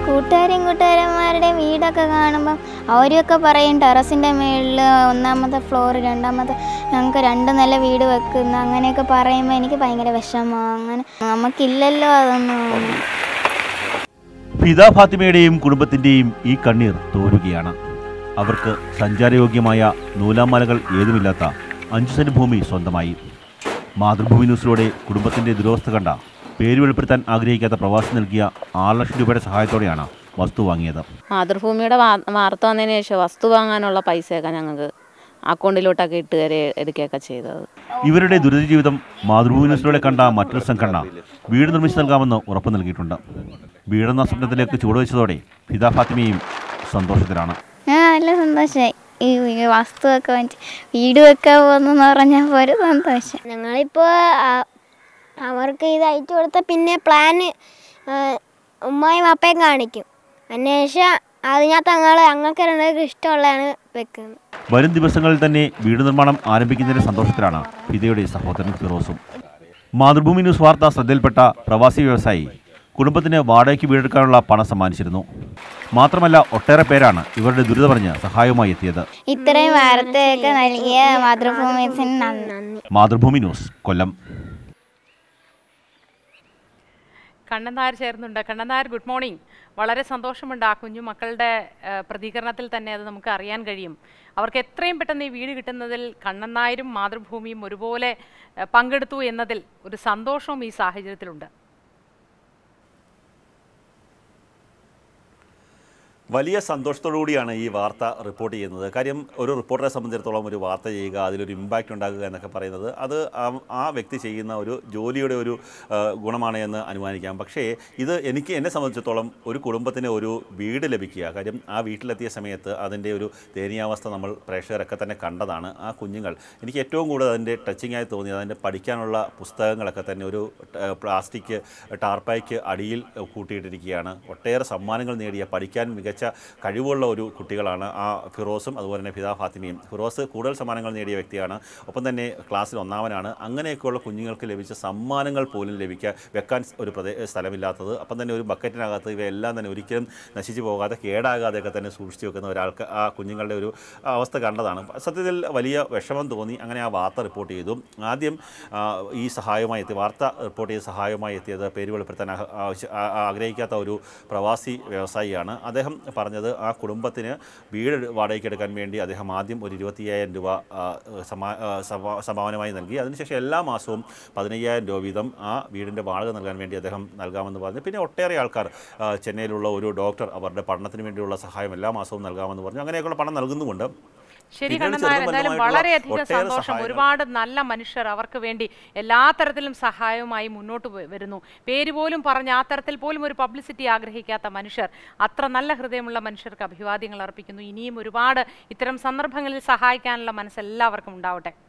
കൂട്ടുകാരെയും കൂട്ടുകാരന്മാരുടെയും വീടൊക്കെ കാണുമ്പം അവരൊക്കെ പറയും ടെറസിൻ്റെ മുകളിൽ ഒന്നാമത്തെ ഫ്ലോർ രണ്ടാമത്തെ ഞങ്ങൾക്ക് രണ്ട് നില വീട് വെക്കുന്ന അങ്ങനെയൊക്കെ പറയുമ്പോൾ എനിക്ക് ഭയങ്കര വിഷമമാണ് അങ്ങനെ നമുക്കില്ലല്ലോ അതൊന്നും ഫിദ ഫാത്തിമയുടെയും കുടുംബത്തിൻ്റെയും ഈ കണ്ണീർ തോരുകയാണ് അവർക്ക് സഞ്ചാരയോഗ്യമായ നൂലാമാലകൾ ഏതുമില്ലാത്ത അഞ്ചു സെന്റ് ഭൂമി സ്വന്തമായി മാതൃഭൂമി ന്യൂസിലൂടെ കുടുംബത്തിൻ്റെ ദുരവസ്ഥ കണ്ട പേര് വെളിപ്പെടുത്താൻ ആഗ്രഹിക്കാത്ത പ്രവാസി നൽകിയ ആറ് ലക്ഷം രൂപയുടെ സഹായത്തോടെയാണ് വസ്തു വാങ്ങിയത് മാതൃഭൂമിയുടെ വാ- വാർത്ത വന്നതിന് ശേഷം വസ്തു വാങ്ങാനുള്ള പൈസയൊക്കെ ഞങ്ങൾക്ക് അക്കൗണ്ടിലോട്ടൊക്കെ ഇട്ട് കയറി എടുക്കുകയൊക്കെ ചെയ്തത് ഇവരുടെ ദുരിത ജീവിതം മാതൃഭൂമി ന്യൂസിലൂടെ കണ്ട മറ്റൊരു സംഘടന വീട് നിർമ്മിച്ചു നൽകാമെന്ന് ഉറപ്പ് നൽകിയിട്ടുണ്ട് വീടെന്ന സ്വപ്നത്തിലേക്ക് ചുവടുവെച്ചതോടെ ഫിദ ഫാത്തിമയും സന്തോഷത്തിലാണ് ഞാൻ നല്ല സന്തോഷമായി ഈ ഈ വസ്തുവൊക്കെ വാങ്ങിച്ച് വീട് വെക്കാൻ പോകുന്നെന്ന് പറഞ്ഞപ്പോൾ ഒരു സന്തോഷം ഞങ്ങളിപ്പോൾ അവർക്ക് ഇത് അയച്ചു കൊടുത്ത പിന്നെ പ്ലാന് ഉമ്മായും അപ്പയും കാണിക്കും അതിനുശേഷം അതിനകത്ത് ഞങ്ങൾ ഞങ്ങൾക്ക് രണ്ടുപേർക്ക് ഇഷ്ടമുള്ളതാണ് വെക്കുന്നത് വരും ദിവസങ്ങളിൽ തന്നെ വീട് നിർമ്മാണം ആരംഭിക്കുന്നതിന്റെ സന്തോഷത്തിലാണ് ഫിദയുടെ സഹോദരൻ ഫിറോസും മാതൃഭൂമി ന്യൂസ് വാർത്ത ശ്രദ്ധയിൽപ്പെട്ട പ്രവാസി വ്യവസായി കുടുംബത്തിന് വാടകയ്ക്ക് വീടെടുക്കാനുള്ള പണം സമ്മാനിച്ചിരുന്നു മാത്രമല്ല ഒട്ടേറെ പേരാണ് ഇവരുടെ ദുരിതം പറഞ്ഞ് സഹായവുമായി എത്തിയത് ഇത്രയും വാർത്തയൊക്കെ നൽകിയ മാതൃഭൂമിസിന് നന്ദി മാതൃഭൂമി ന്യൂസ് കൊല്ലം കണ്ണൻ നായർ ചേർന്നുണ്ട് കണ്ണൻ നായർ ഗുഡ് മോർണിംഗ് വളരെ സന്തോഷമുണ്ട് ആ കുഞ്ഞു മക്കളുടെ ആ, പ്രതികരണത്തിൽ തന്നെ അത് നമുക്ക് അറിയാൻ കഴിയും അവർക്ക് എത്രയും പെട്ടെന്ന് ഈ വീട് കിട്ടുന്നതിൽ കണ്ണൻ നായരും മാതൃഭൂമിയും ഒരുപോലെ ആ, പങ്കെടുത്തു എന്നതിൽ ഒരു സന്തോഷവും ഈ സാഹചര്യത്തിലുണ്ട് വലിയ സന്തോഷത്തോടുകൂടിയാണ് ഈ വാർത്ത റിപ്പോർട്ട് ചെയ്യുന്നത് കാര്യം ഒരു റിപ്പോർട്ടറെ സംബന്ധിച്ചിടത്തോളം ഒരു വാർത്ത ചെയ്യുക അതിലൊരു ഇമ്പാക്റ്റ് ഉണ്ടാക്കുക എന്നൊക്കെ പറയുന്നത് അത് ആ- ആ വ്യക്തി ചെയ്യുന്ന ഒരു ജോലിയുടെ ഒരു ആ, ഗുണമാണ് എന്ന് അനുമാനിക്കാം പക്ഷേ ഇത് എനിക്ക് എന്നെ സംബന്ധിച്ചിടത്തോളം ഒരു കുടുംബത്തിന് ഒരു വീട് ലഭിക്കുക കാര്യം ആ വീട്ടിലെത്തിയ സമയത്ത് അതിൻ്റെ ഒരു ദയനീയാവസ്ഥ നമ്മൾ പ്രേക്ഷകരൊക്കെ തന്നെ കണ്ടതാണ് ആ കുഞ്ഞുങ്ങൾ എനിക്ക് ഏറ്റവും കൂടുതൽ അതിൻ്റെ ടച്ചിങ് ആയി തോന്നിയത് അതിൻ്റെ പഠിക്കാനുള്ള പുസ്തകങ്ങളൊക്കെ തന്നെ ഒരു ആ, പ്ലാസ്റ്റിക് ടാർപ്പായ്ക്ക് അടിയിൽ കൂട്ടിയിട്ടിരിക്കുകയാണ് ഒട്ടേറെ സമ്മാനങ്ങൾ നേടിയ പഠിക്കാൻ മികച്ച കഴിവുള്ള ഒരു കുട്ടികളാണ് ആ ഫിറോസും അതുപോലെ തന്നെ ഫിദ ഫാത്തിമയും ഫിറോസ് കൂടുതൽ സമ്മാനങ്ങൾ നേടിയ വ്യക്തിയാണ് ഒപ്പം തന്നെ ക്ലാസ്സിൽ ഒന്നാമനാണ് അങ്ങനെയൊക്കെയുള്ള കുഞ്ഞുങ്ങൾക്ക് ലഭിച്ച സമ്മാനങ്ങൾ പോലും ലഭിക്കാൻ വെക്കാൻ ഒരു പ്രദേ സ്ഥലമില്ലാത്തത് അപ്പം തന്നെ ഒരു ബക്കറ്റിനകത്ത് ഇവയെല്ലാം തന്നെ ഒരിക്കലും നശിച്ചു പോകാതെ കേടാകാതെയൊക്കെ തന്നെ സൂക്ഷിച്ചു വെക്കുന്ന ഒരാൾക്ക് ആ കുഞ്ഞുങ്ങളുടെ ഒരു അവസ്ഥ കണ്ടതാണ് സത്യത്തിൽ വലിയ വിഷമം തോന്നി അങ്ങനെ ആ വാർത്ത റിപ്പോർട്ട് ചെയ്തു ആദ്യം ആ, ഈ സഹായമായി എത്തി വാർത്ത റിപ്പോർട്ട് ചെയ്ത് സഹായമായി എത്തിയത് പേര് വെളിപ്പെടുത്താൻ ആഹ- ആവശ്യ- ആ- ആ- ആഗ്രഹിക്കാത്ത ഒരു പ്രവാസി വ്യവസായിയാണ് അദ്ദേഹം പറഞ്ഞത് ആ കുടുംബത്തിന് വീട് വാടകയ്ക്ക് എടുക്കാൻ വേണ്ടി അദ്ദേഹം ആദ്യം ഒരു ഇരുപത്തിയ്യായിരം രൂപ ആ, സമാ ആ, സമാ- സംഭാവനമായി നൽകി അതിനുശേഷം എല്ലാ മാസവും പതിനയ്യായിരം രൂപ വീതം ആ വീടിൻ്റെ വാടക നൽകാൻ വേണ്ടി അദ്ദേഹം നൽകാമെന്ന് പറഞ്ഞു പിന്നെ ഒട്ടേറെ ആൾക്കാർ ആ, ചെന്നൈയിലുള്ള ഒരു ഡോക്ടർ അവരുടെ പഠനത്തിന് വേണ്ടിയുള്ള സഹായം എല്ലാ മാസവും നൽകാമെന്ന് പറഞ്ഞു അങ്ങനെയൊക്കെയുള്ള പണം നൽകുന്നുമുണ്ട് ശരി പിന്നീട് കണ്ണൻ നായർ ചെറുതും എന്തായാലും വലുതുമായിട്ടുള്ള വളരെയധികം ഒട്ടേറെ സന്തോഷം സഹായങ്ങൾ. ഒരുപാട് നല്ല മനുഷ്യർ അവർക്ക് വേണ്ടി എല്ലാ തരത്തിലും സഹായവുമായി മുന്നോട്ട് വ- വരുന്നു പേര് പോലും പറഞ്ഞ് ആ തരത്തിൽ പോലും ഒരു പബ്ലിസിറ്റി ആഗ്രഹിക്കാത്ത മനുഷ്യർ അത്ര നല്ല ഹൃദയമുള്ള മനുഷ്യർക്ക് അഭിവാദ്യങ്ങൾ അർപ്പിക്കുന്നു ഇനിയും ഒരുപാട് ഇത്തരം സന്ദർഭങ്ങളിൽ സഹായിക്കാനുള്ള മനസ്സ് എല്ലാവർക്കും ഉണ്ടാവട്ടെ